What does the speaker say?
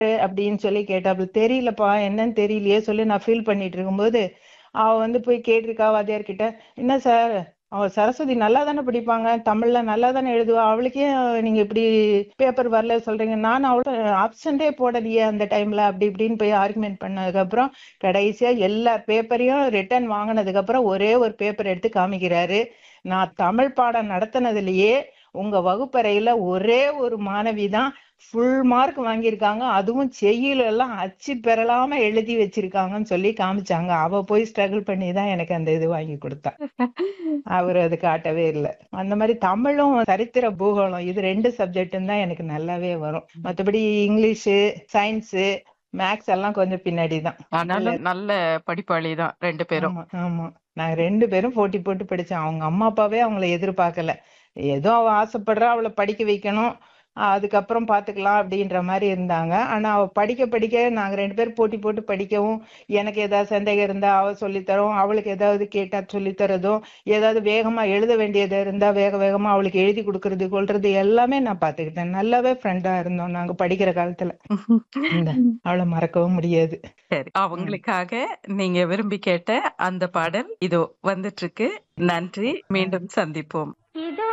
அப்படின்னு சொல்லி கேட்டாப்புல தெரியலப்பா என்னன்னு தெரியலையே சொல்லி நான் ஃபீல் பண்ணிட்டு இருக்கும்போது அவ வந்து போய் கேட்டிருக்கா வாத்தியார் கிட்ட என்ன சார் அவ சரஸ்வதி நல்லா தானே படிப்பாங்க தமிழ்ல நல்லா தானே எழுதுவா அவளுக்கே நீங்க இப்படி பேப்பர் வரல சொல்றீங்க நான் அவள ஆப்சண்டே போடலையே அந்த டைம்ல அப்படி இப்படின்னு போய் ஆர்குமெண்ட் பண்ணதுக்கு அப்புறம் கடைசியா எல்லா பேப்பரையும் ரிட்டர்ன் வாங்கினதுக்கு அப்புறம் ஒரே ஒரு பேப்பர் எடுத்து காமிக்கிறாரு நான் தமிழ் பாடம் நடத்தினதுலயே உங்க வகுப்பறையில ஒரே ஒரு மாணவி தான் ஃபுல் மார்க் வாங்கியிருக்காங்க அதுவும் செய்யுள் எல்லாம் அச்சு பெறலாம எழுதி வச்சிருக்காங்கன்னு சொல்லி காமிச்சாங்க அவ போய் ஸ்ட்ரகிள் பண்ணி தான் எனக்கு அந்த இது வாங்கி கொடுத்தா அவர் அது காட்டவே இல்லை அந்த மாதிரி தமிழும் சரித்திர பூகோளம் இது ரெண்டு சப்ஜெக்டும் தான் எனக்கு நல்லாவே வரும் மத்தபடி இங்கிலீஷு சயின்ஸ் மேக்ஸ் எல்லாம் கொஞ்சம் பின்னாடி தான் ஆனாலும் நல்ல படிப்பாளி தான் ரெண்டு பேரும் ஆமா ஆமா நான் ரெண்டு பேரும் போட்டி போட்டு படிச்சேன் அவங்க அம்மா அப்பாவே அவங்கள எதிர்பார்க்கல ஏதோ அவ ஆசைப்படுறா அவளை படிக்க வைக்கணும் ஆஹ் அதுக்கப்புறம் பாத்துக்கலாம் அப்படின்ற மாதிரி இருந்தாங்க ஆனா அவ படிக்க படிக்க நாங்க ரெண்டு பேரும் போட்டி போட்டு படிக்கவும் எனக்கு ஏதாவது சந்தேகம் இருந்தா அவ சொல்லித்தரோம் அவளுக்கு ஏதாவது கேட்டா சொல்லித் தரதும் ஏதாவது வேகமா எழுத வேண்டியது இருந்தா வேக வேகமா அவளுக்கு எழுதி கொடுக்கறது கொள்றது எல்லாமே நான் பாத்துக்கிட்டேன் நல்லாவே ஃப்ரெண்டா இருந்தோம் நாங்க படிக்கிற காலத்துல இந்த அவளை மறக்கவும் முடியாது சரி அவங்களுக்காக நீங்க விரும்பி கேட்ட அந்த பாடல் இதோ வந்துட்டு இருக்கு நன்றி மீண்டும் சந்திப்போம் இதோ